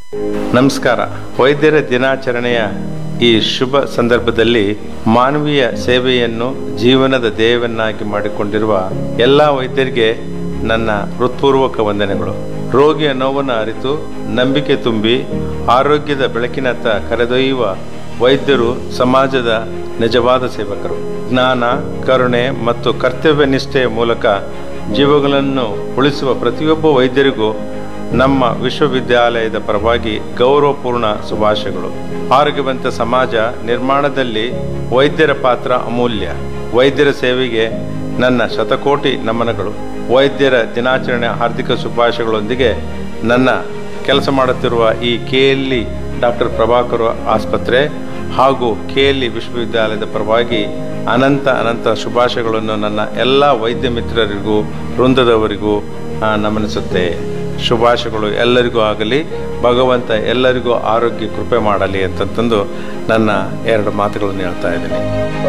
ನಮಸ್ಕಾರ ವೈದ್ಯರ ದಿನಾಚರಣೆಯ ಈ ಶುಭ ಸಂದರ್ಭದಲ್ಲಿ ಮಾನವೀಯ ಸೇವೆಯನ್ನು ಜೀವನದ ಧ್ಯೇಯವನ್ನಾಗಿ ಮಾಡಿಕೊಂಡಿರುವ ಎಲ್ಲ ವೈದ್ಯರಿಗೆ ನನ್ನ ಹೃತ್ಪೂರ್ವಕ ವಂದನೆಗಳು ರೋಗಿಯ ನೋವನ್ನು ಅರಿತು ನಂಬಿಕೆ ತುಂಬಿ ಆರೋಗ್ಯದ ಬೆಳಕಿನತ್ತ ಕರೆದೊಯ್ಯುವ ವೈದ್ಯರು ಸಮಾಜದ ನಿಜವಾದ ಸೇವಕರು ಜ್ಞಾನ ಕರುಣೆ ಮತ್ತು ಕರ್ತವ್ಯ ನಿಷ್ಠೆಯ ಮೂಲಕ ಜೀವಗಳನ್ನು ಉಳಿಸುವ ಪ್ರತಿಯೊಬ್ಬ ವೈದ್ಯರಿಗೂ ನಮ್ಮ ವಿಶ್ವವಿದ್ಯಾಲಯದ ಪರವಾಗಿ ಗೌರವಪೂರ್ಣ ಶುಭಾಶಯಗಳು ಆರೋಗ್ಯವಂತ ಸಮಾಜ ನಿರ್ಮಾಣದಲ್ಲಿ ವೈದ್ಯರ ಪಾತ್ರ ಅಮೂಲ್ಯ ವೈದ್ಯರ ಸೇವೆಗೆ ನನ್ನ ಶತಕೋಟಿ ನಮನಗಳು ವೈದ್ಯರ ದಿನಾಚರಣೆ ಹಾರ್ದಿಕ ಶುಭಾಶಯಗಳೊಂದಿಗೆ ನನ್ನ ಕೆಲಸ ಮಾಡುತ್ತಿರುವ ಈ ಕೆಎಲ್ಇ ಡಾಕ್ಟರ್ ಪ್ರಭಾಕರ್ ಆಸ್ಪತ್ರೆ ಹಾಗೂ ಕೆಎಲ್ಇ ವಿಶ್ವವಿದ್ಯಾಲಯದ ಪರವಾಗಿ ಅನಂತ ಅನಂತ ಶುಭಾಶಯಗಳನ್ನು ನನ್ನ ಎಲ್ಲ ವೈದ್ಯ ಮಿತ್ರರಿಗೂ ವೃಂದದವರಿಗೂ ಆ, ನಮನಿಸುತ್ತೆ ಶುಭಾಶಯಗಳು ಎಲ್ಲರಿಗೂ ಆಗಲಿ ಭಗವಂತ ಎಲ್ಲರಿಗೂ ಆರೋಗ್ಯ ಕೃಪೆ ಮಾಡಲಿ ಅಂತಂತಂದು ನನ್ನ ಎರಡು ಮಾತುಗಳನ್ನು ಹೇಳ್ತಾ ಇದ್ದೀನಿ